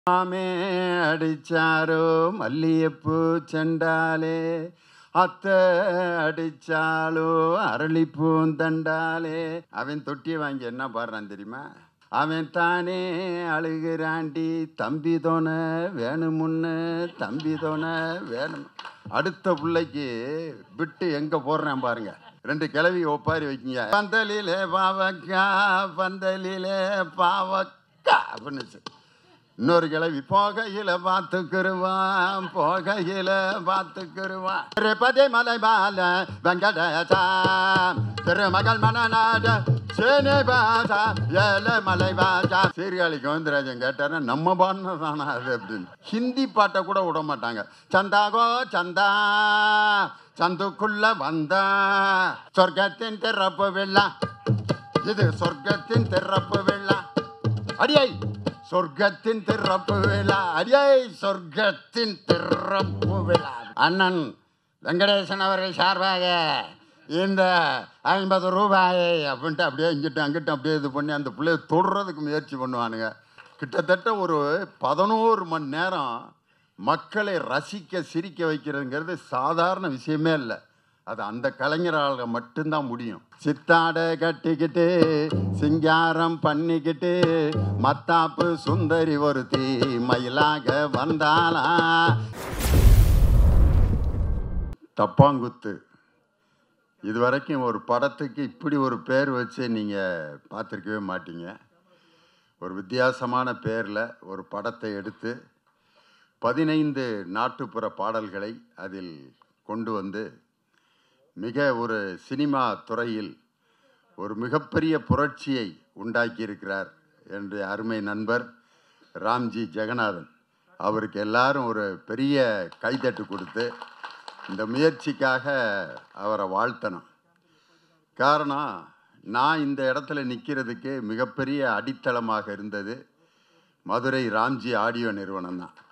மாமே அடிச்சாரோ மல்லிகைப்பூ செண்டாலே அத்தை அடிச்சாலோ அரளிப்பூந்தண்டாலே அவன் தொட்டியை வாங்கி என்ன பாடுறான் தெரியுமா அவன் தானே அழுகிறாண்டி தம்பி தோண வேணுமுன்னு தம்பி தோண வேணும் அடுத்த பிள்ளைக்கு விட்டு எங்க போடுறேன் பாருங்க ரெண்டு கிளவி ஒப்பாரி வைக்கிங்க பந்தலிலே பாவக்கா பந்தலிலே பாவக்கா அப்படின்னு இன்னொரு கிளவி போகையில பார்த்துக்கிருவான் போகையில பார்த்துக்கிருவான் திருப்பதி மலை பால வெங்கடேசா திருமகள் மனநாட சேனை பாசா ஏழை மலை பாசா சீர்காழி கோவிந்தராஜன் கேட்டாரு நம்ம பாடினதானா அது அப்படின்னு ஹிந்தி பாட்டை கூட விட மாட்டாங்க சந்தாகோ சந்தா சந்துக்குள்ள வந்தா சொர்க்கத்தின் திறப்பு விழா இது சொர்க்கத்தின் திறப்பு விழா அடியை சொர்க்கத்தின் திறப்பு விழா அடியை சொர்க்கத்தின் திறப்பு விழா அண்ணன் வெங்கடேசன் அவர்கள் சார்பாக இந்த ஐம்பது ரூபாயை அப்படின்ட்டு அப்படியே இங்கிட்டு அங்கிட்டு அப்படியே இது பண்ணி அந்த பிள்ளைய தொடுறதுக்கு முயற்சி பண்ணுவானுங்க கிட்டத்தட்ட ஒரு பதினோரு மணி நேரம் மக்களை ரசிக்க சிரிக்க வைக்கிறதுங்கிறது சாதாரண விஷயமே இல்லை அது அந்த கலைஞரால் மட்டும்தான் முடியும் சித்தாடை கட்டிக்கிட்டு சிங்காரம் பண்ணிக்கிட்டு மத்தாப்பு சுந்தரி ஒருத்தி மயிலாக வந்தாளா தப்பாங்குத்து இது வரைக்கும் ஒரு படத்துக்கு இப்படி ஒரு பேர் வச்சு நீங்கள் பார்த்துருக்கவே மாட்டீங்க ஒரு வித்தியாசமான பேரில் ஒரு படத்தை எடுத்து பதினைந்து நாட்டுப்புற பாடல்களை அதில் கொண்டு வந்து மிக ஒரு சினிமா துறையில் ஒரு மிகப்பெரிய புரட்சியை உண்டாக்கியிருக்கிறார் என்று அருமை நண்பர் ராம்ஜி ஜெகநாதன் அவருக்கு எல்லாரும் ஒரு பெரிய கைதட்டு கொடுத்து இந்த முயற்சிக்காக அவரை வாழ்த்தணும் காரணம் நான் இந்த இடத்துல நிற்கிறதுக்கு மிகப்பெரிய அடித்தளமாக இருந்தது மதுரை ராம்ஜி ஆடியோ நிறுவனம் தான்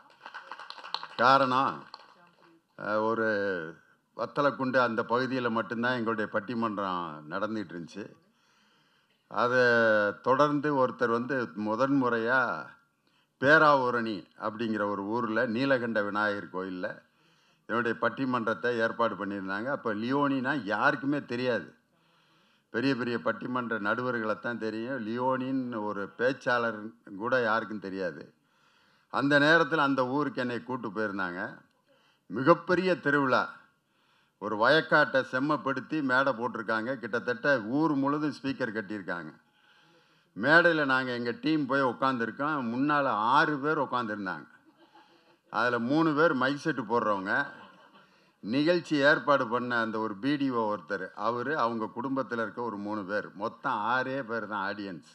காரணம் அஹ், ஒரு வத்தலக்குண்டு அந்த பகுதியில் மட்டும்தான் எங்களுடைய பட்டிமன்றம் நடந்துகிட்டு இருந்துச்சு அதை தொடர்ந்து ஒருத்தர் வந்து முதன் முறையாக பேராவூரணி அப்படிங்கிற ஒரு ஊரில் நீலகண்ட விநாயகர் கோயிலில் என்னுடைய பட்டிமன்றத்தை ஏற்பாடு பண்ணியிருந்தாங்க அப்போ லியோனினா யாருக்குமே தெரியாது பெரிய பெரிய பட்டிமன்ற நடுவர்களைத்தான் தெரியும் லியோனின்னு ஒரு பேச்சாளர் கூட யாருக்கும் தெரியாது அந்த நேரத்தில் அந்த ஊருக்கு என்னை கூட்டு போயிருந்தாங்க மிகப்பெரிய திருவிழா ஒரு வயக்காட்டை செம்மப்படுத்தி மேடை போட்டிருக்காங்க கிட்டத்தட்ட ஊர் முழுதும் ஸ்பீக்கர் கட்டியிருக்காங்க மேடையில் நாங்கள் எங்கள் டீம் போய் உட்காந்துருக்கோம் முன்னால் ஆறு பேர் உட்காந்துருந்தாங்க அதில் மூணு பேர் மைக் செட்டு போடுறவங்க நிகழ்ச்சி ஏற்பாடு பண்ண அந்த ஒரு பிடிஓ ஒருத்தர் அவர் அவங்க குடும்பத்தில் இருக்க ஒரு மூணு பேர் மொத்தம் ஆறே பேர் தான் ஆடியன்ஸ்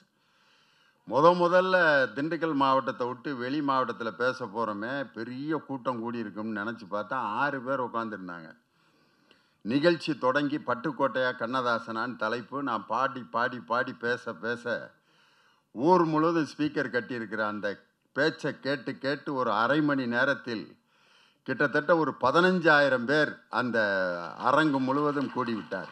முத முதல்ல திண்டுக்கல் மாவட்டத்தை விட்டு வெளி மாவட்டத்தில் பேச போகிறோமே பெரிய கூட்டம் கூடி இருக்கும்னு நினச்சி பார்த்தா ஆறு பேர் உட்காந்துருந்தாங்க நிகழ்ச்சி தொடங்கி பட்டுக்கோட்டையா கண்ணதாசனான்னு தலைப்பு நான் பாடி பாடி பாடி பேச பேச ஊர் முழுவதும் ஸ்பீக்கர் கட்டியிருக்கிற அந்த பேச்சை கேட்டு கேட்டு ஒரு அரை மணி நேரத்தில் கிட்டத்தட்ட ஒரு பதினஞ்சாயிரம் பேர் அந்த அரங்கு முழுவதும் கூடிவிட்டார்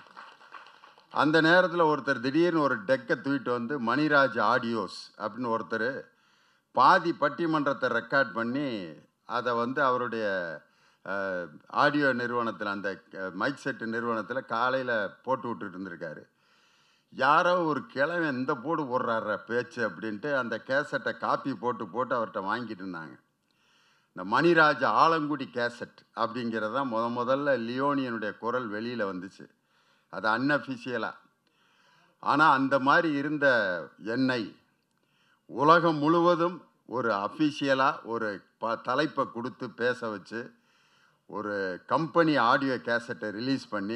அந்த நேரத்தில் ஒருத்தர் திடீர்னு ஒரு டெக்கை தூக்கிட்டு வந்து மணிராஜ் ஆடியோஸ் அப்படின்னு ஒருத்தர் பாதி பட்டிமன்றத்தை ரெக்கார்ட் பண்ணி அதை வந்து அவருடைய அஹ், ஆடியோ நிறுவனத்தில் அந்த அஹ், மைக் செட்டு நிறுவனத்தில் காலையில் போட்டு விட்டுட்டு இருந்திருக்காரு யாரோ ஒரு கிழவன் இந்த போடு போடுறாரு பேச்சு அப்படின்ட்டு அந்த கேசட்டை காப்பி போட்டு போட்டு அவர்கிட்ட வாங்கிட்டு இருந்தாங்க இந்த மணிராஜ ஆலங்குடி கேசட் அப்படிங்கிறது தான் முத முதல்ல லியோனியனுடைய குரல் வெளியில் வந்துச்சு அது அன்அஃபிஷியலாக ஆனால் அந்த மாதிரி இருந்த என்னை உலகம் முழுவதும் ஒரு அஃபிஷியலாக ஒரு ப தலைப்பை கொடுத்து பேச வச்சு ஒரு கம்பெனி ஆடியோ கேசட்டை ரிலீஸ் பண்ணி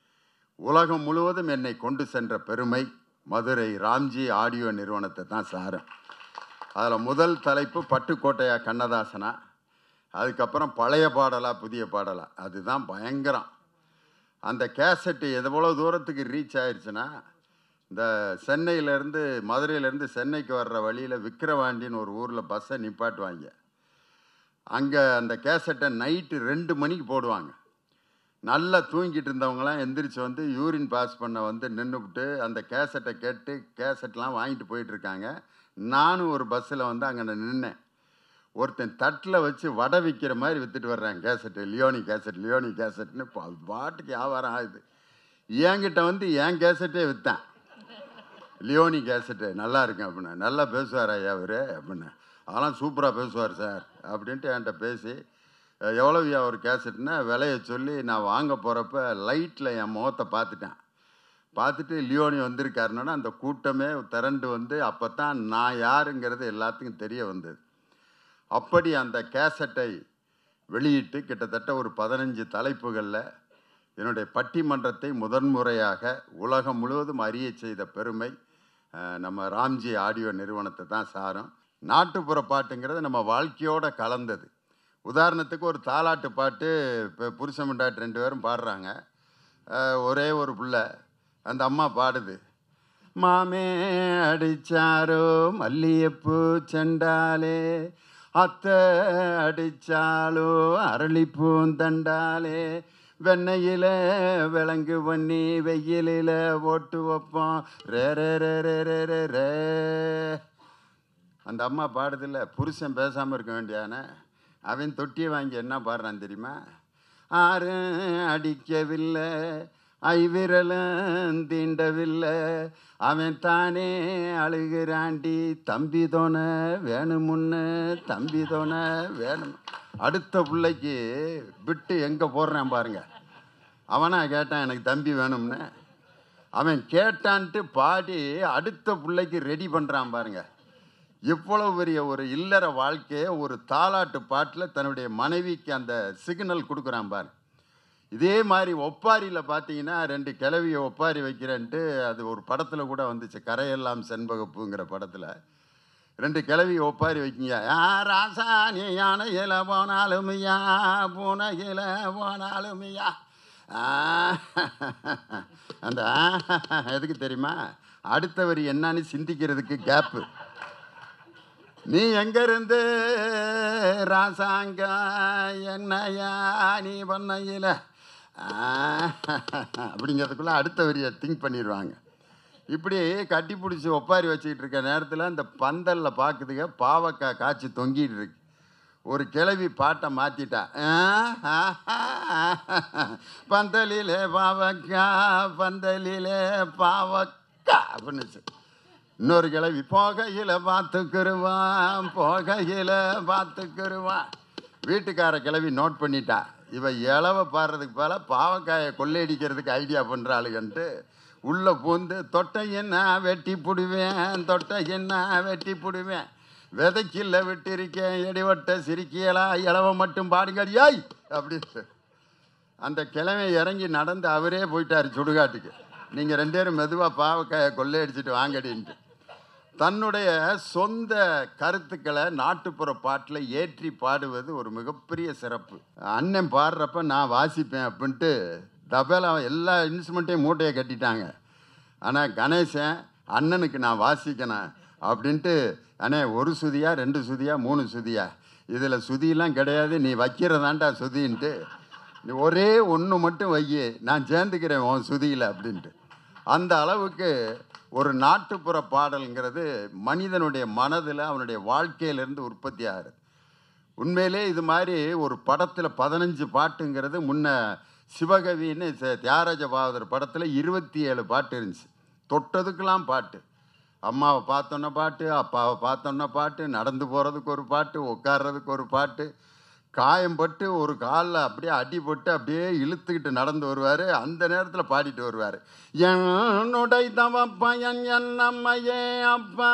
உலகம் முழுவதும் என்னை கொண்டு சென்ற பெருமை மதுரை ராம்ஜி ஆடியோ நிறுவனத்தை தான் சாரும் அதில் முதல் தலைப்பு பட்டுக்கோட்டையா கண்ணதாசனா அதுக்கப்புறம் பழைய பாடலா புதிய பாடலா அதுதான் பயங்கரம் அந்த கேசட்டு எவ்வளோ தூரத்துக்கு ரீச் ஆயிடுச்சுன்னா இந்த சென்னையிலேருந்து மதுரையிலேருந்து சென்னைக்கு வர்ற வழியில் விக்கிரவாண்டின்னு ஒரு ஊரில் பஸ்ஸை நிப்பாட்டுவாங்க அங்கே அந்த கேசட்டை நைட்டு ரெண்டு மணிக்கு போடுவாங்க நல்லா தூங்கிட்டு இருந்தவங்களாம் எந்திரிச்சு வந்து யூரின் பாஸ் பண்ண வந்து நின்றுவிட்டு அந்த கேசட்டை கேட்டு கேசட்லாம் வாங்கிட்டு போயிட்டு இருக்காங்க நானும் ஒரு பஸ்ஸில் வந்து அங்கே நின்னேன் ஒருத்தன் தட்டில் வச்சு வடை விற்கிற மாதிரி விற்றுட்டு வர்றான் கேசட்டு லியோனி கேசட் லியோனி கேசட்னு பா- அது பாட்டுக்கு வியாபாரம் ஆகுது என்கிட்ட வந்து என் கேசட்டே விற்றான் லியோனி கேசட்டு நல்லா இருக்கு அப்படின்னு நல்லா பேசுவார் ஐயா அவர் அப்படின்னு அதெல்லாம் சூப்பராக பேசுவார் சார் அப்படின்ட்டு என்கிட்ட பேசி "அஹ், எவ்வளவு ஐயா ஒரு கேசட்னா விலையை சொல்லி நான் வாங்க போகிறப்ப லைட்டில் என் முகத்தை பார்த்துட்டேன் பார்த்துட்டு லியோனி வந்திருக்காருன்னா அந்த கூட்டமே திரண்டு வந்து அப்போ தான் நான் யாருங்கிறது எல்லாத்துக்கும் தெரிய வந்தது அப்படி அந்த கேசட்டை வெளியிட்டு கிட்டத்தட்ட ஒரு பதினஞ்சு தலைப்புகளில் என்னுடைய பட்டிமன்றத்தை முதன்முறையாக உலகம் முழுவதும் அறிய செய்த பெருமை அஹ், நம்ம ராம்ஜி ஆடியோ நிறுவனத்தை தான் சாரும் நாட்டுப்புற பாட்டுங்கிறது நம்ம வாழ்க்கையோட கலந்தது உதாரணத்துக்கு ஒரு தாலாட்டு பாட்டு இப்போ புருஷன் முண்டாட்டி ரெண்டு பேரும் பாடுறாங்க அஹ், ஒரே ஒரு பிள்ளை அந்த அம்மா பாடுது மாமே அடிச்சாரோ மல்லிகைப்பூ செண்டாலே அத்தை அடிச்சாலோ அரளிப்பூந்தண்டாலே வெண்ணையில விலங்கு பண்ணி வெயிலில் ஓட்டு வைப்போம் ரே ரே ரே ரே ரே ரே ரே அந்த அம்மா பாடுதில்ல புருஷன் பேசாமல் இருக்க வேண்டியானே அவன் தொட்டியை வாங்கி என்ன பாடுறான் தெரியுமா ஆரும் அடிக்கவில்லை ஐவிரலும் தீண்டவில்லை அவன் தானே அழுகிறாண்டி தம்பி தோண வேணுமுன்னு தம்பி தோண வேணும் அடுத்த பிள்ளைக்கு விட்டு எங்கே போடுறான் பாருங்க அவனா கேட்டான் எனக்கு தம்பி வேணும்னு அவன் கேட்டான்ட்டு பாடி அடுத்த பிள்ளைக்கு ரெடி பண்ணுறான் பாருங்க இவ்வளவு பெரிய ஒரு இல்லற வாழ்க்கையை ஒரு தாலாட்டு பாட்டில் தன்னுடைய மனைவிக்கு அந்த சிக்னல் கொடுக்குறான் பாரு இதே மாதிரி ஒப்பாரியில் பார்த்தீங்கன்னா ரெண்டு கிளவியை ஒப்பாரி வைக்கிறேன்ட்டு அது ஒரு படத்தில் கூட வந்துச்சு கரையெல்லாம் செண்பகப்புங்கிற படத்தில் ரெண்டு கிளவி ஒப்பாரி வைக்கிங்க யா ராசா நீ யானையில போனாலும் யா பூனையில போனாலும் யா ஆ, அந்த ஆ, எதுக்கு தெரியுமா அடுத்த வரி என்னன்னு சிந்திக்கிறதுக்கு கேப்பு நீ எங்க இருந்து ராசாங்க என்னையா நீ பண்ணையில அப்படிங்கிறதுக்குள்ள அடுத்த வரியை திங்க் பண்ணிடுவாங்க இப்படி கட்டி பிடிச்சி ஒப்பாரி வச்சுக்கிட்டு இருக்க நேரத்தில் அந்த பந்தலில் பார்க்குதுங்க பாவக்காய் காய்ச்சி தொங்கிட்டு இருக்கு ஒரு கிளவி பாட்டை மாற்றிட்டா பந்தலிலே பாவக்கா பந்தலிலே பாவக்கா அப்படின்னுச்சு இன்னொரு கிளவி போகையில் பார்த்துக்கிருவான் போகையில் பார்த்துக்கிருவான் வீட்டுக்கார கிளவி நோட் பண்ணிட்டா இவ இளவ பாடுறதுக்கு போல பாவக்காயை கொள்ளையடிக்கிறதுக்கு ஐடியா பண்ணுறாளுகன்ட்டு உள்ளே பூந்து தொட்டை என்ன வெட்டி புடுவேன் தொட்டை என்ன வெட்டி புடுவேன் விதைக்கில்ல விட்டிருக்கேன் எடிவட்ட சிரிக்கியலா இளவ மட்டும் பாடுங்கடி யாய் அப்படின்னு அந்த கிழமை இறங்கி நடந்து அவரே போயிட்டார் சுடுகாட்டுக்கு நீங்கள் ரெண்டு பேரும் மெதுவாக பாவக்காயை கொள்ளையடிச்சிட்டு வாங்கடின்ட்டு தன்னுடைய சொந்த கருத்துக்களை நாட்டுப்புற பாட்டில் ஏற்றி பாடுவது ஒரு மிகப்பெரிய சிறப்பு அண்ணன் பாடுறப்ப நான் வாசிப்பேன் அப்படின்ட்டு தபேலா எல்லா இன்ஸ்ட்ருமெண்ட்டையும் மூட்டையை கட்டிட்டாங்க ஆனால் கணேசன் அண்ணனுக்கு நான் வாசிக்கணும் அப்படின்ட்டு அண்ணே ஒரு சுதியா ரெண்டு சுதியா மூணு சுதியா இதில் சுதியெல்லாம் கிடையாது நீ வைக்கிறதாண்டா சுதின்ட்டு நீ ஒரே ஒன்று மட்டும் வையி நான் சேர்ந்துக்கிறேன் உன் சுதியில் அப்படின்ட்டு அந்த அளவுக்கு ஒரு நாட்டுப்புற பாடல்ங்கிறது மனிதனுடைய மனதில் அவனுடைய வாழ்க்கையிலேருந்து உற்பத்தி ஆகுது உண்மையிலே இது மாதிரி ஒரு படத்தில் பதினஞ்சு பாட்டுங்கிறது முன்ன சிவகவின்னு ச- தியாகராஜ பாகவதர் படத்தில் இருபத்தி ஏழு பாட்டு இருந்துச்சு தொட்டதுக்கெல்லாம் பாட்டு அம்மாவை பார்த்தோன்ன பாட்டு அப்பாவை பார்த்தோன்ன பாட்டு நடந்து போகிறதுக்கு ஒரு பாட்டு உட்கார்றதுக்கு ஒரு பாட்டு காயம்பட்டு ஒரு காலில் அப்படியே அடிபட்டு அப்படியே இழுத்துக்கிட்டு நடந்து வருவார் அந்த நேரத்தில் பாடிட்டு வருவார் என்னுடை தவ பயன் என் நம்மையே அப்பா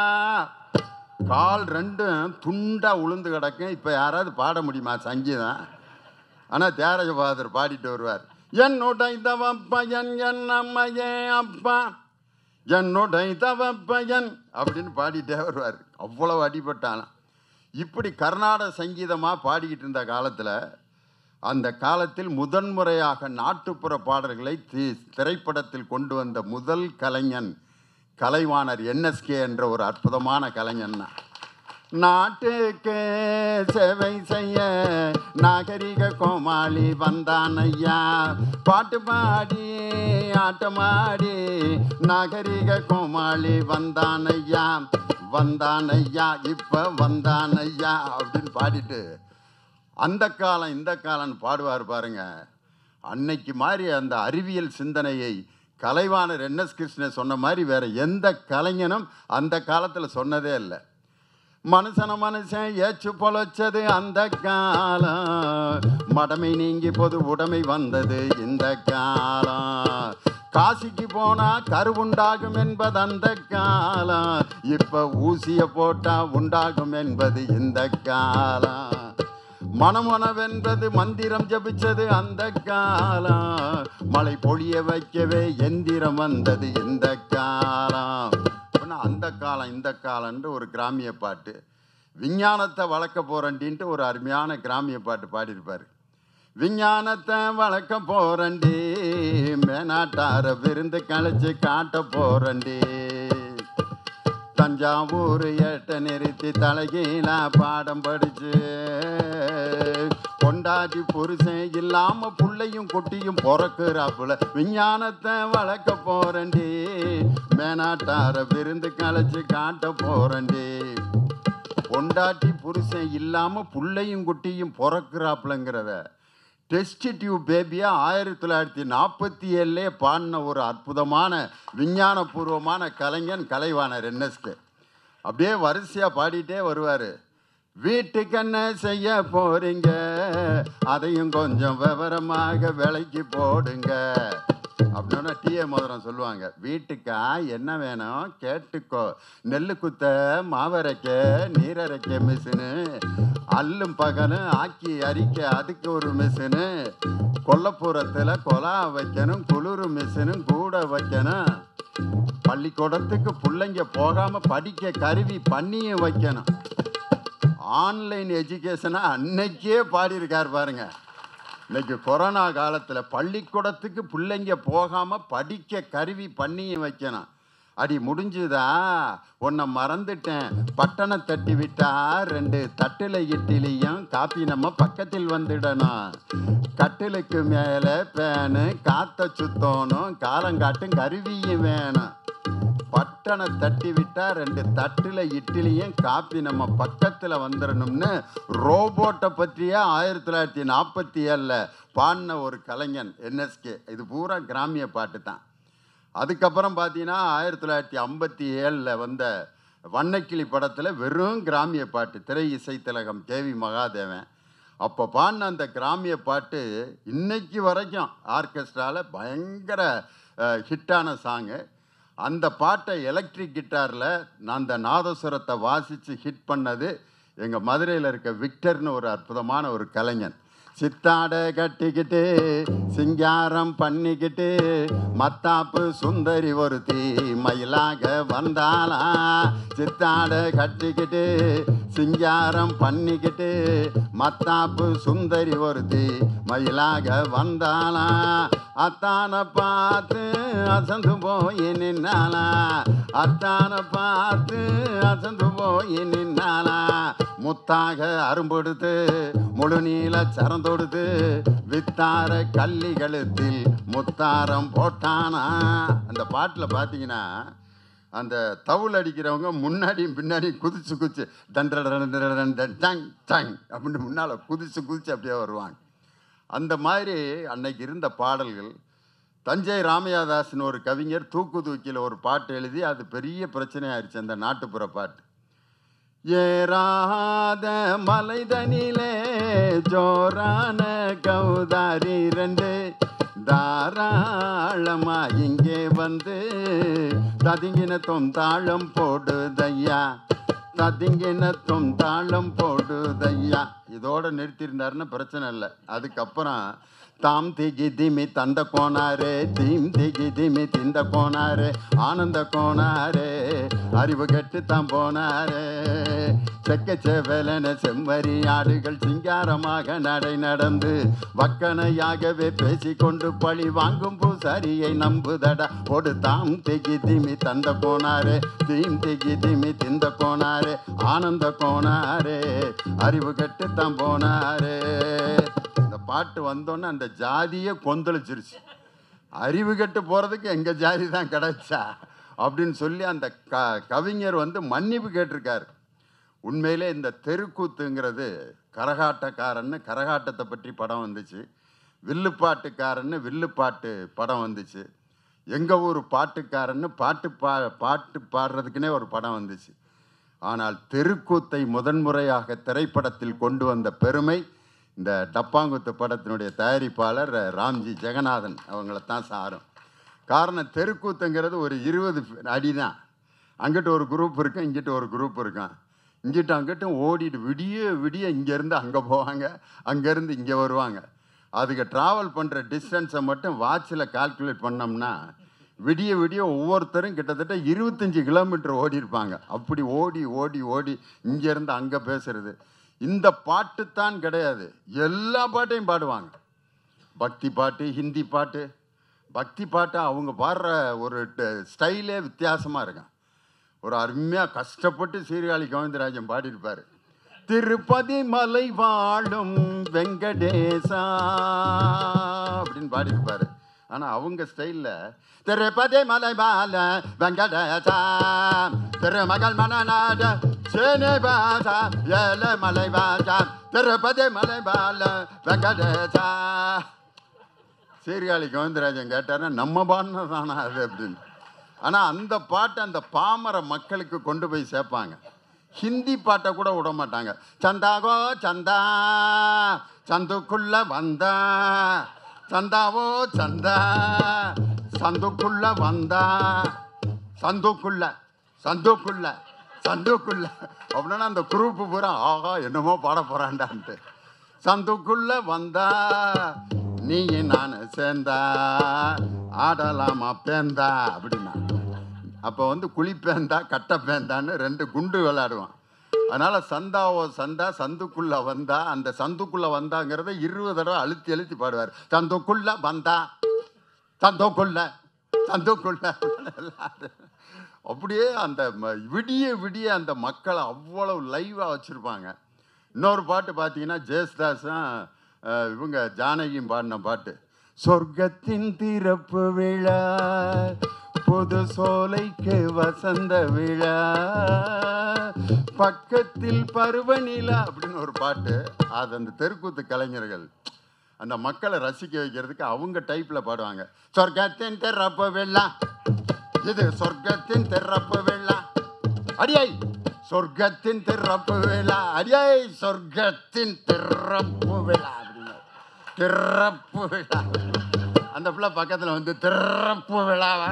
கால் ரெண்டும் துண்டா உளுந்து கிடக்கும் இப்போ யாராவது பாட முடியுமா சங்கீதம் ஆனால் தியாகராஜ பகதூர் பாடிட்டு வருவார் என்னுடை தவ பயன் என் நம்மையே அப்பா என்னுடை தவ பயன் அப்படின்னு பாடிட்டே வருவார் அவ்வளவு அடிபட்டாலாம் இப்படி கர்நாடக சங்கீதமாக பாடிக்கிட்டு இருந்த காலத்தில் அந்த காலத்தில் முதன்முறையாக நாட்டுப்புற பாடல்களை தி- திரைப்படத்தில் கொண்டு வந்த முதல் கலைஞன் கலைவாணர் என்எஸ்கே என்ற ஒரு அற்புதமான கலைஞன் தான் நாட்டுக்கு சேவை செய்ய நாகரிக நாகரிக கோமாளி வந்தான் ஐயா பாட்டு பாடி ஆட்டமாடி நாகரிக கோமாளி வந்தான் ஐயா வந்தான் ஐயா இப்ப வந்தான் ஐயா அப்படின்னு பாடிட்டு அந்த காலம் இந்த காலம்னு பாடுவார் பாருங்க அன்னைக்கு மாதிரி அந்த அறிவியல் சிந்தனையை கலைவாணர் என்எஸ் கிருஷ்ணன் சொன்ன மாதிரி வேற எந்த கலைஞனும் அந்த காலத்தில் சொன்னதே இல்லை மனுஷன மனுஷன் ஏச்சு பொழைச்சது அந்த காலம் மடமை நீங்கி பொது உடைமை வந்தது இந்த காலம் காசிக்கு போனா கருவுண்டாகும் என்பது அந்த காலம் இப்ப ஊசிய போட்டா உண்டாகும் என்பது இந்த காலம் மனமனவென்றது மந்திரம் ஜபிச்சது அந்த காலம் மழை பொழிய வைக்கவே எந்திரம் வந்தது இந்த காலம் அப்படின்னா அந்த காலம் இந்த காலம்ன்ற ஒரு கிராமிய பாட்டு விஞ்ஞானத்தை வளர்க்க போறேன்டின்ட்டு ஒரு அருமையான கிராமிய பாட்டு பாடியிருப்பார் விஞ்ஞானத்தை வளர்க்க போறண்டி மேனாட்டார விருந்து கழிச்சு காட்ட போறண்டி தஞ்சாவூர் எட்ட நிறுத்தி தலைகீழ பாடம் படிச்சு கொண்டாடி புருஷன் இல்லாம புள்ளையும் குட்டியும் பிறக்குறாப்புல விஞ்ஞானத்தை வளர்க்க போறண்டி மேனாட்டார விருந்து கழிச்சு காட்ட போறண்டி பொண்டாட்டி புருஷன் இல்லாம புள்ளையும் குட்டியும் பிறக்குறாப்புலங்கிறத டெஸ்ட் டியூப் பேபியா ஆயிரத்தி தொள்ளாயிரத்தி நாற்பத்தி ஏழுலே பாடின ஒரு அற்புதமான விஞ்ஞானபூர்வமான கலைஞன் கலைவாணர் என்எஸ்கே அப்படியே வரிசையாக பாடிட்டே வருவார் வீட்டுக்கு என்ன செய்ய போறீங்க அதையும் கொஞ்சம் விவரமாக விலைக்கு போடுங்க அப்படின்னா டிஏ மோதிரம் சொல்லுவாங்க வீட்டுக்கா என்ன வேணும் கேட்டுக்கோ நெல்லு குத்த மாவரைக்க நீரரைக்க மிஷினு அல்லும் பகலும் ஆக்கி அரிக்க அதுக்கு ஒரு மிஷினு கொல்லப்புறத்தில் கொலா வைக்கணும் குளிர் மிஷினும் கூட வைக்கணும் பள்ளிக்கூடத்துக்கு பிள்ளைங்க போகாம படிக்க கருவி பண்ணியும் வைக்கணும் ஆன்லைன் எஜுகேஷனை அன்னைக்கே பாடியிருக்கார் பாருங்க இன்னைக்கு கொரோனா காலத்தில் பள்ளிக்கூடத்துக்கு பிள்ளைங்க போகாமல் படிக்க கருவி பண்ணியும் வைக்கணும் அடி முடிஞ்சுதா உன்னை மறந்துட்டேன் பட்டணம் தட்டி விட்டா ரெண்டு தட்டில் இட்லியும் காப்பி நம்ம பக்கத்தில் வந்துடணும் கட்டிலுக்கு மேலே பேனு காத்த சுத்தணும் காலங்காட்டும் கருவியும் வேணும் பட்டனை தட்டி விட்டா ரெண்டு தட்டுல இட்லியும் காப்பி நம்ம பக்கத்துல வந்துடணும்னு ரோபோட்டை பற்றிய ஆயிரத்தி தொள்ளாயிரத்தி நாற்பத்தி ஏழில் பாடின ஒரு கலைஞன் என்எஸ்கே இது பூரா கிராமிய பாட்டு தான் அதுக்கப்புறம் பார்த்தீங்கன்னா ஆயிரத்தி தொள்ளாயிரத்தி ஐம்பத்தி ஏழில் வந்த வண்ணக்கிளி படத்தில் வெறும் கிராமிய பாட்டு திரை இசை திலகம் கேவி மகாதேவன் அப்போ பாடின அந்த கிராமிய பாட்டு இன்னைக்கு வரைக்கும் ஆர்கெஸ்ட்ராவில் பயங்கர அஹ், ஹிட்டான சாங்கு அந்த பாட்டை எலக்ட்ரிக் கிட்டாரில் நான் அந்த நாதஸ்வரத்தை வாசித்து ஹிட் பண்ணது எங்கள் மதுரையில் இருக்க விக்டர்னு ஒரு அற்புதமான ஒரு கலைஞன் சித்தாடை கட்டிக்கிட்டு சிங்காரம் பண்ணிக்கிட்டு மத்தாப்பு சுந்தரி ஒருத்தி மயிலாக வந்தாளா சித்தாடை கட்டிக்கிட்டு சிங்காரம் பண்ணிக்கிட்டு மத்தாப்பு சுந்தரி ஒருத்தி மயிலாக வந்தாளா அத்தான பார்த்து அசந்து போய் நின்னாளா அத்தான பார்த்து அசந்து போய் நின்னாளா முத்தாக அரும்பெடுத்து முழு நீல சரந்தொடுத்து வித்தார கள்ளி கழுத்தில் முத்தாரம் போட்டானா அந்த பாட்டில் பார்த்தீங்கன்னா அந்த தவுல் அடிக்கிறவங்க முன்னாடியும் பின்னாடியும் குதிச்சு குதிச்சு தண்டரன் டங் டங் அப்படின்னு முன்னால் குதிச்சு குதிச்சு அப்படியே வருவாங்க அந்த மாதிரி அன்னைக்கு இருந்த பாடல்கள் தஞ்சை ராமையாதாசன் ஒரு கவிஞர் தூக்கு தூக்கியில் ஒரு பாட்டு எழுதி அது பெரிய பிரச்சனையாயிருச்சு அந்த நாட்டுப்புற பாட்டு ஏறாத மலைதனிலே ஜோரான கௌதாரி ரெண்டு தாராளமா இங்கே வந்து ததிங்கின தொந்தாளம் போடுதையா ததிங்கின தொந்தாளம் போடுதையா இதோட நிறுத்தியிருந்தாருன்னா பிரச்சனை இல்லை அதுக்கப்புறம் தாம் திகி திமி தந்த கோனாரே தீம் திகி திமி திந்த கோனாரே ஆனந்த கோனாரே அறிவு கெட்டு தான் போனாரே செக்க செவலன செம்மறி ஆடுகள் சிங்காரமாக நடை நடந்து வக்கனையாகவே பேசிக்கொண்டு பழி வாங்கும் பூசாரியை நம்புதடா ஒடு தாம் திகி திமி தந்த கோனாரே தீம் திகி திமி திந்த கோனாரே ஆனந்த கோனாரே அறிவு கெட்டு தான் போனாரே இந்த பாட்டு வந்தோன்னே அந்த ஜாதியே கொந்தளிச்சிருச்சு அறிவு கெட்டு போகிறதுக்கு எங்கள் ஜாதி தான் கிடைச்சா அப்படின்னு சொல்லி அந்த க கவிஞர் வந்து மன்னிப்பு கேட்டிருக்காரு உண்மையிலே இந்த தெருக்கூத்துங்கிறது கரகாட்டக்காரன்னு கரகாட்டத்தை பற்றி படம் வந்துச்சு வில்லுப்பாட்டுக்காரன்னு வில்லுப்பாட்டு படம் வந்துச்சு எங்கள் ஊர் பாட்டுக்காரன்னு பாட்டு பா பாட்டு பாடுறதுக்குனே ஒரு படம் வந்துச்சு ஆனால் தெருக்கூத்தை முதன்முறையாக திரைப்படத்தில் கொண்டு வந்த பெருமை இந்த டப்பாங்குத்து படத்தினுடைய தயாரிப்பாளர் ராம்ஜி ஜெகநாதன் அவங்கள தான் சாரும் காரணம் தெருக்கூத்துங்கிறது ஒரு இருபது அடி தான் அங்கிட்டு ஒரு குரூப் இருக்கும் இங்கிட்டு ஒரு குரூப் இருக்கும் இங்கிட்டு அங்கிட்டும் ஓடிட்டு விடிய விடிய இங்கேருந்து அங்கே போவாங்க அங்கேருந்து இங்கே வருவாங்க அதுக்கு ட்ராவல் பண்ணுற டிஸ்டன்ஸை மட்டும் வாட்சில் கால்குலேட் பண்ணோம்னா விடிய விடிய ஒவ்வொருத்தரும் கிட்டத்தட்ட இருபத்தஞ்சி கிலோமீட்டர் ஓடி இருப்பாங்க அப்படி ஓடி ஓடி ஓடி இங்கேருந்து அங்கே பேசுறது இந்த பாட்டு தான் கிடையாது எல்லா பாட்டையும் பாடுவாங்க பக்தி பாட்டு ஹிந்தி பாட்டு பக்தி பாட்டு அவங்க பாடுற ஒரு ஸ்டைலே வித்தியாசமாக இருக்கும் ஒரு அருமையாக கஷ்டப்பட்டு சீர்காழி கோவிந்தராஜன் பாடியிருப்பார் திருப்பதி மலை வாழும் வெங்கடேசா அப்படின்னு பாடியிருப்பார் ஆனால் அவங்க ஸ்டைலில் திருப்பதி மலை பால வெங்கடேசா திருமகள் மனநாட சேனை பாசா ஏல மலை பாசா திருப்பதி மலை பால வெங்கடேசா சீர்காழி கோவிந்தராஜன் கேட்டாருன்னா நம்ம பாடினது தானா அது அப்படின்னு ஆனால் அந்த பாட்டை அந்த பாமர மக்களுக்கு கொண்டு போய் சேர்ப்பாங்க ஹிந்தி பாட்டை கூட விட மாட்டாங்க சந்தாகோ சந்தா சந்துக்குள்ள வந்தா சந்தாவோ சந்தா சந்துக்குள்ள வந்தா சந்துக்குள்ள சந்துக்குள்ள சந்துக்குள்ள அப்படின்னா அந்த குரூப்பு பூரா ஆஹா என்னமோ பாட போறான்டான்ட்டு சந்துக்குள்ள வந்தா நீ நான் சேர்ந்தா ஆடலாமா பேந்தா அப்படின்னா அப்போ வந்து குழிப்பேந்தா கட்டப்பேந்தான்னு ரெண்டு குண்டு விளையாடுவான் அதனால் சந்தாவோ சந்தா சந்துக்குள்ள வந்தா அந்த சந்துக்குள்ள வந்தாங்கிறத இருபது தடவை அழுத்தி அழுத்தி பாடுவார் சந்துக்குள்ள வந்தா சந்துக்குள்ள சந்துக்குள்ள எல்லாரும் அப்படியே அந்த ம- விடிய விடிய அந்த மக்களை அவ்வளவு லைவாக வச்சுருப்பாங்க இன்னொரு பாட்டு பார்த்தீங்கன்னா ஜெயசுதாஸும் அஹ், இவங்க ஜானகியும் பாடின பாட்டு சொர்க்கத்தின் திறப்பு விழா புது சோலைக்கு வசந்த விழா பக்கத்தில் பருவநிலா அப்படின்னு ஒரு பாட்டு அது அந்த தெருக்கூத்து கலைஞர்கள் அந்த மக்களை ரசிக்க வைக்கிறதுக்கு அவங்க டைப்பில் பாடுவாங்க சொர்க்கத்தின் திறப்பு விழா இது சொர்க்கத்தின் திறப்பு விழா அடியாய் சொர்க்கத்தின் திறப்பு விழா அடியாய் சொர்க்கத்தின் திறப்பு விழா அப்படின்னு திறப்பு விழா அந்த பிள்ளை பக்கத்தில் வந்து திறப்பு விழாவா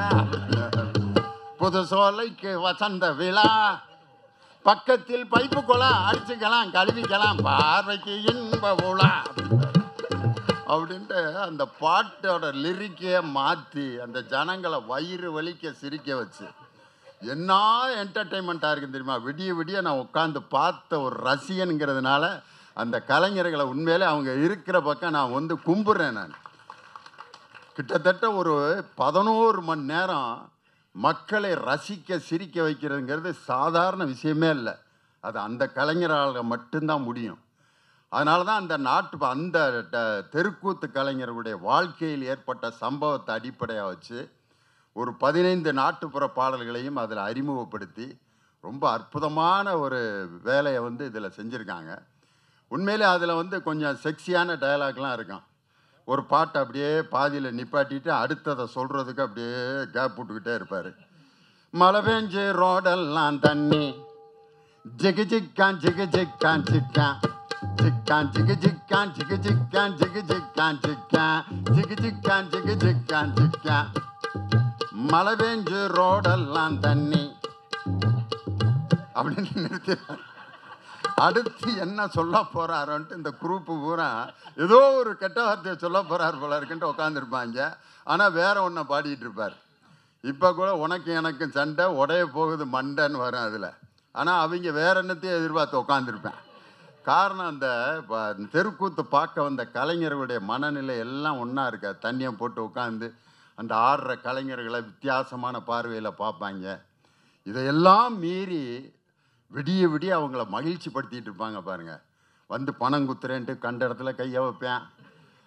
புது சோலைக்கு வசந்த விழா பக்கத்தில் பைப்பு குளம் அடிச்சுக்கலாம் கழுவிக்கலாம் பார்வைக்கு இன்ப உலா அப்படின்ட்டு அந்த பாட்டோட லிரிக்கையை மாற்றி அந்த ஜனங்களை வயிறு வலிக்க சிரிக்க வச்சு என்ன என்டர்டெயின்மெண்ட்டாக இருக்குது தெரியுமா விடிய விடிய நான் உட்காந்து பார்த்த ஒரு ரசிகனுங்கிறதுனால அந்த கலைஞர்களை உண்மையிலே அவங்க இருக்கிற பக்கம் நான் வந்து கும்பிட்றேன் நான் கிட்டத்தட்ட ஒரு பதினோரு மணி நேரம் மக்களை ரசிக்க சிரிக்க வைக்கிறதுங்கிறது சாதாரண விஷயமே இல்லை அது அந்த கலைஞரால் மட்டும்தான் முடியும் அதனால தான் அந்த நாட்டு அந்த ட- தெருக்கூத்து கலைஞர்களுடைய வாழ்க்கையில் ஏற்பட்ட சம்பவத்தை அடிப்படையாக வச்சு ஒரு பதினைந்து நாட்டுப்புற பாடல்களையும் அதில் அறிமுகப்படுத்தி ரொம்ப அற்புதமான ஒரு வேலையை வந்து இதில் செஞ்சுருக்காங்க உண்மையிலே அதில் வந்து கொஞ்சம் செக்ஸியான டயலாக்லாம் இருக்கும் ஒரு பாட்டை அப்படியே பாதியில் நிப்பாட்டிட்டு அடுத்ததை சொல்கிறதுக்கு அப்படியே கேப் விட்டுக்கிட்டே இருப்பார் மழை பெஞ்சு ரோடெல்லாம் தண்ணி ஜிகு ஜிக்கான் ஜிகு ஜிக்கான் சிக்கான் சிக்கான் ஜிகு ஜிக்கான் ஜிகு ஜிக்கான் ஜிகு ஜிக்கான் சிக்கான் ஜிகு ஜிக்கான் ஜிகு ஜிக்கான் சிக்கான் மழை பெஞ்சு ரோடெல்லாம் தண்ணி அப்படின்னு நிறுத்தி அடுத்து என்ன சொல்ல போறாரோன்ட்டு இந்த குரூப்பு பூரா ஏதோ ஒரு கெட்ட வார்த்தையை சொல்ல போறார் போல இருக்குன்ட்டு உட்காந்துருப்பாங்க ஆனால் வேற ஒன்றை பாடிட்டு இருப்பார் இப்போ கூட உனக்கு எனக்கும் சண்டை உடைய போகுது மண்டைன்னு வரும் அதில் ஆனால் அவங்க வேற என்னத்தையும் எதிர்பார்த்து உட்காந்துருப்பேன் காரணம் அந்த ப- தெருக்கூத்து பார்க்க வந்த கலைஞர்களுடைய மனநிலை எல்லாம் ஒன்றா இருக்கா தண்ணியை போட்டு உட்காந்து அந்த ஆடுற கலைஞர்களை வித்தியாசமான பார்வையில் பார்ப்பாங்க இதையெல்லாம் மீறி விடிய விடிய அவங்கள மகிழ்ச்சி படுத்திட்டு இருப்பாங்க பாருங்க வந்து பணம் குத்துறேன்ட்டு கண்ட இடத்துல கையை வைப்பேன்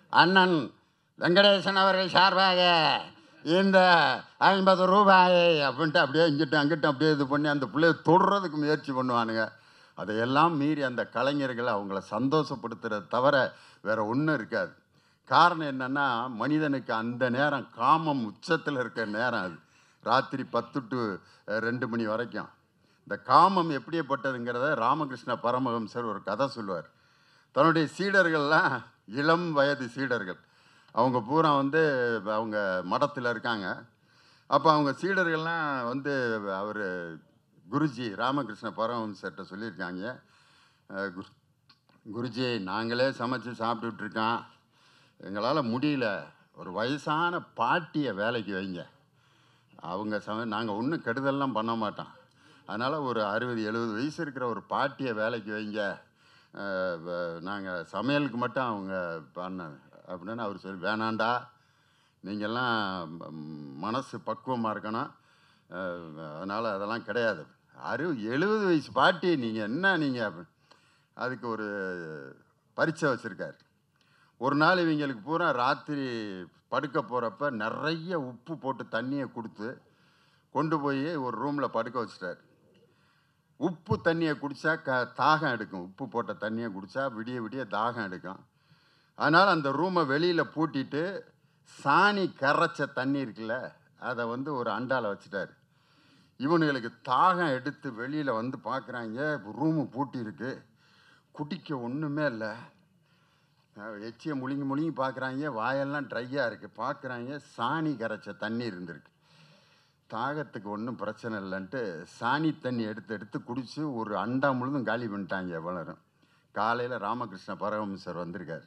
அண்ணன் வெங்கடேசன் அவர்கள் சார்பாக இந்த ஐம்பது ரூபாயை அப்படின்ட்டு அப்படியே இங்கிட்டு அங்கிட்டு அப்படியே இது பண்ணி அந்த பிள்ளைய தொடுறதுக்கு முயற்சி பண்ணுவானுங்க அதையெல்லாம் மீறி அந்த கலைஞர்கள் அவங்கள சந்தோஷப்படுத்துறத தவிர வேற ஒன்றும் இருக்காது காரணம் என்னன்னா மனிதனுக்கு அந்த நேரம் காமம் உச்சத்தில் இருக்கிற நேரம் அது ராத்திரி பத்து டு அஹ், ரெண்டு மணி வரைக்கும் இந்த காமம் எப்படிப்பட்டதுங்கிறத ராமகிருஷ்ண பரமஹம்சர் ஒரு கதை சொல்லுவார் தன்னுடைய சீடர்கள்லாம் இளம் வயது சீடர்கள் அவங்க பூரா வந்து அவங்க மடத்தில் இருக்காங்க அப்போ அவங்க சீடர்கள்லாம் வந்து அவர் குருஜி ராமகிருஷ்ண பரமஹம்சர்கிட்ட சொல்லியிருக்காங்க அஹ், குரு குருஜி நாங்களே சமைச்சு சாப்பிட்டுட்டு இருக்கோம் எங்களால் முடியல ஒரு வயசான பாட்டியை வேலைக்கு வைங்க அவங்க சம நாங்கள் ஒன்றும் கெடுதல்லாம் பண்ண மாட்டோம் அதனால் ஒரு அறுபது எழுபது வயசு இருக்கிற ஒரு பாட்டியை வேலைக்கு வைங்க நாங்கள் சமையலுக்கு மட்டும் அவங்க பண்ண அப்படின்னு அவர் சொல்லி வேணாண்டா நீங்கள்லாம் ம், மனசு பக்குவமாக இருக்கணும் அதனால் அதெல்லாம் கிடையாது அறு எழுபது வயசு பாட்டி நீங்கள் என்ன நீங்கள் அதுக்கு ஒரு பரீட்சை வச்சுருக்காரு ஒரு நாள் இவங்களுக்கு பூரா ராத்திரி படுக்க போகிறப்ப நிறைய உப்பு போட்டு தண்ணியை கொடுத்து கொண்டு போய் ஒரு ரூமில் படுக்க வச்சிட்டார் உப்பு தண்ணியை குடித்தா க தாகம் எடுக்கும் உப்பு போட்ட தண்ணியை குடித்தா விடிய விடிய தாகம் எடுக்கும் அதனால் அந்த ரூமை வெளியில் பூட்டிட்டு சாணி கரைச்ச தண்ணி இருக்குல்ல அதை வந்து ஒரு அண்டால வச்சுட்டார் இவனுங்களுக்கு தாகம் எடுத்து வெளியில் வந்து பார்க்குறாங்க ரூமு பூட்டி இருக்கு குடிக்க ஒன்றுமே இல்லை எச்சியை முழுங்கி முழுங்கி பார்க்குறாங்க வாயெல்லாம் ட்ரையாக இருக்குது பார்க்குறாங்க சாணி கரைச்ச தண்ணி இருந்திருக்கு தாகத்துக்கு ஒன்றும் பிரச்சனை இல்லைன்ட்டு சாணி தண்ணி எடுத்து எடுத்து குடித்து ஒரு அண்டா முழுதும் காலி பண்ணிட்டாங்க எவ்வளரும் காலையில் ராமகிருஷ்ண பரமஹம்சர் வந்திருக்கார்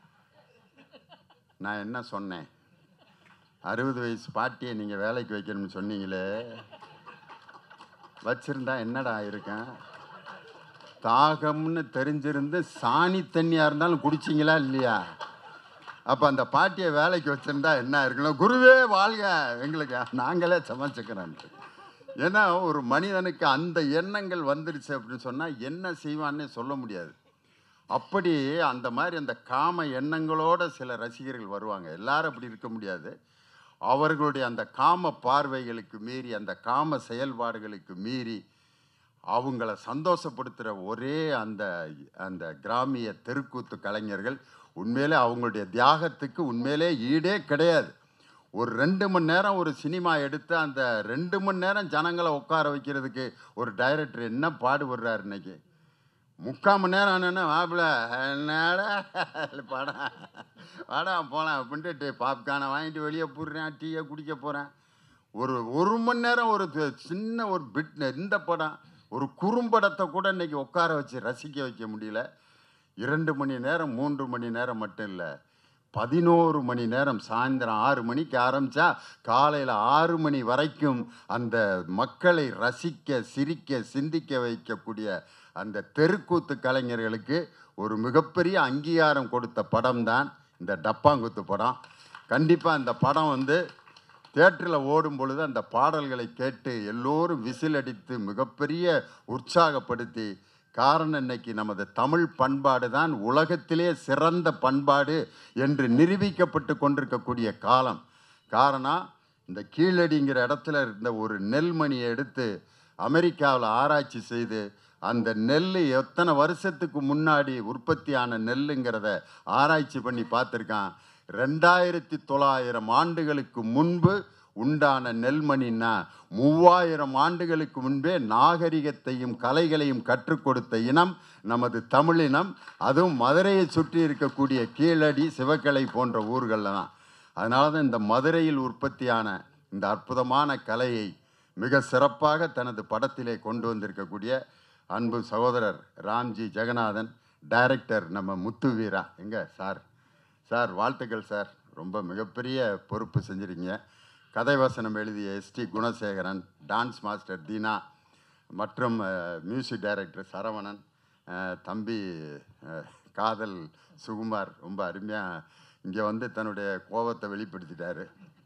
நான் என்ன சொன்னேன் அறுபது வயசு பாட்டியை நீங்கள் வேலைக்கு வைக்கணும்னு சொன்னீங்களே வச்சிருந்தா என்னடா இருக்கேன் தாகம்னு தெரிஞ்சிருந்து சாணி தண்ணியாக இருந்தாலும் குடிச்சிங்களா இல்லையா அப்போ அந்த பாட்டியை வேலைக்கு வச்சிருந்தா என்ன இருக்கணும் குருவே வாழ்க எங்களுக்கு நாங்களே சமைச்சுக்கிறோம் ஏன்னா ஒரு மனிதனுக்கு அந்த எண்ணங்கள் வந்துருச்சு அப்படின்னு சொன்னால் என்ன செய்வான்னே சொல்ல முடியாது அப்படி அந்த மாதிரி அந்த காம எண்ணங்களோட சில ரசிகர்கள் வருவாங்க எல்லாரும் அப்படி இருக்க முடியாது அவர்களுடைய அந்த காம பார்வைகளுக்கு மீறி அந்த காம செயல்பாடுகளுக்கு மீறி அவங்கள சந்தோஷப்படுத்துகிற ஒரே அந்த அந்த கிராமிய தெருக்கூத்து கலைஞர்கள் உண்மையிலே அவங்களுடைய தியாகத்துக்கு உண்மையிலே ஈடே கிடையாது ஒரு ரெண்டு மணி நேரம் ஒரு சினிமா எடுத்து அந்த ரெண்டு மணி நேரம் ஜனங்களை உட்கார வைக்கிறதுக்கு ஒரு டைரக்டர் என்ன பாடுபடுறாரு இன்னைக்கு முக்கால் மணி நேரம் ஆனோன்னா மாப்பிள்ள என்னடா படம் வாடா போகலாம் அப்படின்ட்டு பாப்கார்னை வாங்கிட்டு வெளியே போடுறேன் டீயை குடிக்க போகிறேன் ஒரு ஒரு மணி நேரம் ஒரு து- சின்ன ஒரு பிட் இந்த படம் ஒரு குறும்படத்தை கூட இன்னைக்கு உட்கார வச்சு ரசிக்க வைக்க முடியல இரண்டு மணி நேரம் மூன்று மணி நேரம் மட்டும் இல்லை பதினோரு மணி நேரம் சாயந்தரம் ஆறு மணிக்கு ஆரம்பித்தா காலையில் ஆறு மணி வரைக்கும் அந்த மக்களை ரசிக்க சிரிக்க சிந்திக்க வைக்கக்கூடிய அந்த தெருக்கூத்து கலைஞர்களுக்கு ஒரு மிகப்பெரிய அங்கீகாரம் கொடுத்த படம் தான் இந்த டப்பாங்குத்து படம் கண்டிப்பாக அந்த படம் வந்து தேட்டரில் ஓடும் பொழுது அந்த பாடல்களை கேட்டு எல்லோரும் விசில் அடித்து மிகப்பெரிய உற்சாகப்படுத்தி காரணம் இன்னைக்கு நமது தமிழ் பண்பாடு தான் உலகத்திலே சிறந்த பண்பாடு என்று நிரூபிக்கப்பட்டு கொண்டிருக்கக்கூடிய காலம் காரணம் இந்த கீழடிங்கிற இடத்துல இருந்த ஒரு நெல்மணியை எடுத்து அமெரிக்காவில் ஆராய்ச்சி செய்து அந்த நெல் எத்தனை வருஷத்துக்கு முன்னாடி உற்பத்தியான நெல்லுங்கிறத ஆராய்ச்சி பண்ணி பார்த்துருக்கான் ரெண்டாயிரத்தி தொள்ளாயிரம் ஆண்டுகளுக்கு முன்பு உண்டான நெல்மணின்னா மூவாயிரம் ஆண்டுகளுக்கு முன்பே நாகரிகத்தையும் கலைகளையும் கற்றுக் கொடுத்த இனம் நமது தமிழினம் அதுவும் மதுரையை சுற்றி இருக்கக்கூடிய கீழடி சிவக்கலை போன்ற ஊர்களில் தான் அதனால தான் இந்த மதுரையில் உற்பத்தியான இந்த அற்புதமான கலையை மிக சிறப்பாக தனது படத்திலே கொண்டு வந்திருக்கக்கூடிய அன்பு சகோதரர் ராம்ஜி ஜெகநாதன் டைரக்டர் நம்ம முத்து வீரா எங்க சார் சார் வாழ்த்துக்கள் சார் ரொம்ப மிகப்பெரிய பொறுப்பு செஞ்சுருக்கீங்க கதை வசனம் எழுதிய ST Gunasekaran dance master Dheena மற்றும் மியூசிக் டைரக்டர் சரவணன் அஹ், தம்பி அஹ், காதல் சுகுமார் ரொம்ப அருமையாக இங்கே வந்து தன்னுடைய கோபத்தை வெளிப்படுத்திட்டாரு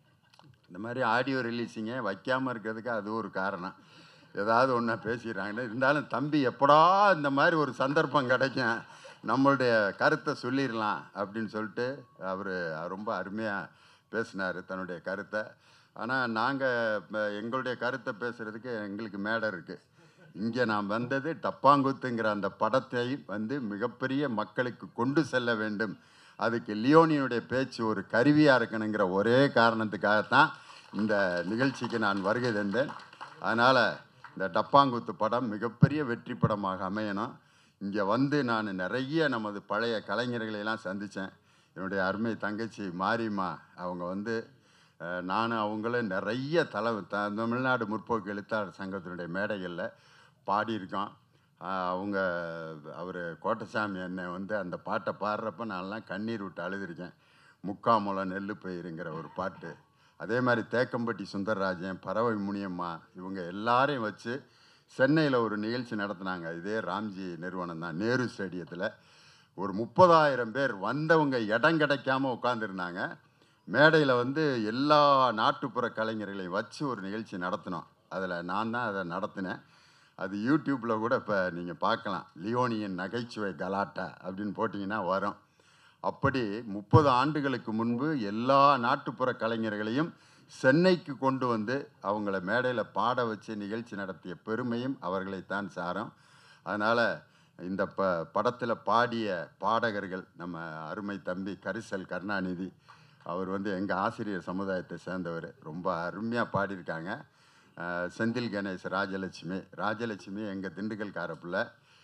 இந்த மாதிரி ஆடியோ ரிலீஸிங்க வைக்காமல் இருக்கிறதுக்கு அது ஒரு காரணம் ஏதாவது ஒன்றா பேசிடுறாங்கன்னு இருந்தாலும் தம்பி எப்படா இந்த மாதிரி ஒரு சந்தர்ப்பம் கிடைக்கும் நம்மளுடைய கருத்தை சொல்லிடலாம் அப்படின்னு சொல்லிட்டு அவர் ரொம்ப அருமையாக பேசினார் தன்னுடைய கருத்தை ஆனால் நாங்கள் எங்களுடைய கருத்தை பேசுகிறதுக்கு எங்களுக்கு மேடை இருக்குது இங்கே நான் வந்தது டப்பாங்குத்துங்கிற அந்த படத்தை வந்து மிகப்பெரிய மக்களுக்கு கொண்டு செல்ல வேண்டும் அதுக்கு லியோனியுடைய பேச்சு ஒரு கருவியாக இருக்கணுங்கிற ஒரே காரணத்துக்காகத்தான் இந்த நிகழ்ச்சிக்கு நான் வருகை தந்தேன் அதனால் இந்த டப்பாங்குத்து படம் மிகப்பெரிய வெற்றி படமாக அமையணும் இங்கே வந்து நான் நிறைய நமது பழைய கலைஞர்களை எல்லாம் சந்தித்தேன் என்னுடைய அருமை தங்கச்சி மாரிம்மா அவங்க வந்து அஹ், நானும் அவங்களும் நிறைய தலை த தமிழ்நாடு முற்போக்கு எழுத்தாளர் சங்கத்தினுடைய மேடைகளில் பாடியிருக்கோம் அஹ், அவங்க அவர் கோட்டசாமி அண்ணன் வந்து அந்த பாட்டை பாடுறப்ப நான்லாம் கண்ணீர் விட்டு அழுதுருக்கேன் முக்காமுளம் நெல்லு பயிருங்கிற ஒரு பாட்டு அதே மாதிரி தேக்கம்பட்டி சுந்தரராஜன் பறவை முனியம்மா இவங்க எல்லாரையும் வச்சு சென்னையில் ஒரு நிகழ்ச்சி நடத்துனாங்க இதே ராம்ஜி நிறுவனம் தான் நேரு ஸ்டேடியத்தில் ஒரு முப்பதாயிரம் பேர் வந்தவங்க இடம் கிடைக்காம உட்காந்துருந்தாங்க மேடையில் வந்து எல்லா நாட்டுப்புற கலைஞர்களையும் வச்சு ஒரு நிகழ்ச்சி நடத்தினோம் அதில் நான் தான் அதை நடத்தினேன் அது யூடியூப்பில் கூட இப்போ நீங்கள் பார்க்கலாம் லியோனியின் நகைச்சுவை கலாட்டா அப்படின்னு போட்டிங்கன்னா வரும் அப்படி முப்பது ஆண்டுகளுக்கு முன்பு எல்லா நாட்டுப்புற கலைஞர்களையும் சென்னைக்கு கொண்டு வந்து அவங்கள மேடையில் பாட வச்சு நிகழ்ச்சி நடத்திய பெருமையும் அவர்களைத்தான் சாரும் அதனால் இந்த ப படத்தில் பாடிய பாடகர்கள் நம்ம அருமை தம்பி கரிசல் கருணாநிதி அவர் வந்து எங்கள் ஆசிரியர் சமுதாயத்தை சேர்ந்தவர் ரொம்ப அருமையாக பாடியிருக்காங்க அஹ் செந்தில் கணேஷ் ராஜலட்சுமி ராஜலட்சுமி எங்கள் திண்டுக்கல்கார பிள்ளை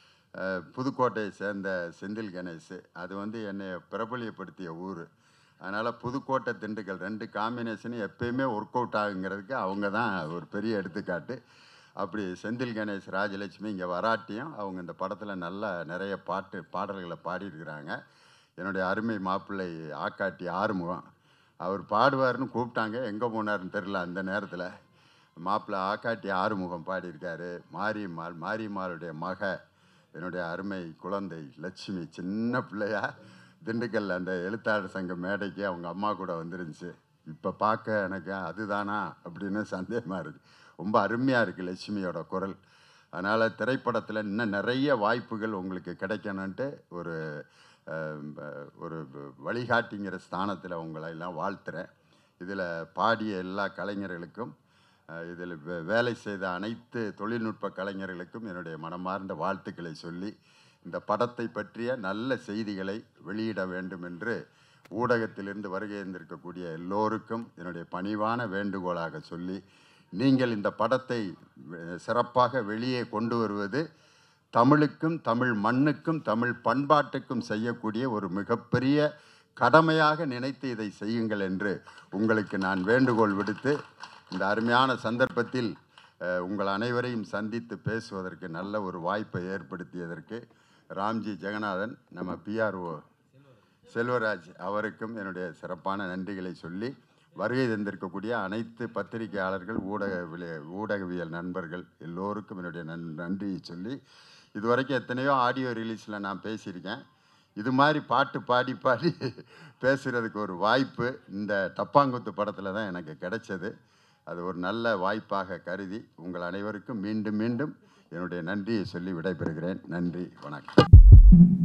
அஹ் புதுக்கோட்டையை சேர்ந்த செந்தில் கணேஷ் அது வந்து என்னை பிரபலியப்படுத்திய ஊர் அதனால் புதுக்கோட்டை திண்டுக்கல் ரெண்டு காம்பினேஷனும் எப்பயுமே ஒர்க் அவுட் ஆகுங்கிறதுக்கு அவங்க தான் ஒரு பெரிய எடுத்துக்காட்டு அப்படி செந்தில் கணேஷ் ராஜலட்சுமி இங்கே வராட்டியும் அவங்க இந்த படத்தில் நல்ல நிறைய பாட்டு பாடல்களை பாடியிருக்கிறாங்க என்னுடைய அருமை மாப்பிள்ளை ஆக்காட்டி ஆறுமுகம் அவர் பாடுவார்னு கூப்பிட்டாங்க எங்கே போனாருன்னு தெரில அந்த நேரத்தில் மாப்பிள்ளை ஆக்காட்டி ஆறுமுகம் பாடியிருக்காரு மாரியம்மாள் மாரியம்மாளுடைய மக என்னுடைய அருமை குழந்தை லட்சுமி சின்ன பிள்ளையா திண்டுக்கல்ல அந்த எழுத்தாளர் சங்க மேடைக்கு அவங்க அம்மா கூட வந்துருந்துச்சு இப்போ பார்க்க எனக்கு அதுதானா அப்படின்னு சந்தேகமாக இருக்குது ரொம்ப அருமையாக இருக்குது லட்சுமியோட குரல் அதனால் திரைப்படத்தில் இன்னும் நிறைய வாய்ப்புகள் உங்களுக்கு கிடைக்கணுன்ட்டு ஒரு அஹ், ஒரு வழிகாட்டிங்கிற ஸ்தானத்தில் உங்களை எல்லாம் வாழ்த்துறேன் இதில் பாடிய எல்லா கலைஞர்களுக்கும் அஹ், இதில் வே- வேலை செய்த அனைத்து தொழில்நுட்ப கலைஞர்களுக்கும் என்னுடைய மனமார்ந்த வாழ்த்துக்களை சொல்லி இந்த படத்தை பற்றிய நல்ல செய்திகளை வெளியிட வேண்டும் என்று ஊடகத்திலிருந்து வருகை இருந்திருக்கக்கூடிய எல்லோருக்கும் என்னுடைய பணிவான வேண்டுகோளாக சொல்லி நீங்கள் இந்த படத்தை அஹ், சிறப்பாக வெளியே கொண்டு வருவது தமிழுக்கும் தமிழ் மண்ணுக்கும் தமிழ் பண்பாட்டுக்கும் செய்யக்கூடிய ஒரு மிகப்பெரிய கடமையாக நினைத்து இதை செய்யுங்கள் என்று உங்களுக்கு நான் வேண்டுகோள் விடுத்து இந்த அருமையான சந்தர்ப்பத்தில் அஹ், உங்கள் அனைவரையும் சந்தித்து பேசுவதற்கு நல்ல ஒரு வாய்ப்பை ஏற்படுத்தியதற்கு ராம்ஜி ஜெகநாதன் நம்ம பிஆர்ஓ செல்வராஜ் அவருக்கும் என்னுடைய சிறப்பான நன்றிகளை சொல்லி வருகை தந்திருக்கக்கூடிய அனைத்து பத்திரிகையாளர்கள் ஊடக விளை- ஊடகவியல் நண்பர்கள் எல்லோருக்கும் என்னுடைய நன் நன்றியை சொல்லி இதுவரைக்கும் எத்தனையோ ஆடியோ ரிலீஸில் நான் பேசியிருக்கேன் இது மாதிரி பாட்டு பாடி பாடி பேசுகிறதுக்கு ஒரு வாய்ப்பு இந்த டப்பாங்குத்து படத்தில் தான் எனக்கு கிடைச்சது அது ஒரு நல்ல வாய்ப்பாக கருதி உங்கள் அனைவருக்கும் மீண்டும் மீண்டும் என்னுடைய நன்றியை சொல்லி விடைபெறுகிறேன் நன்றி வணக்கம்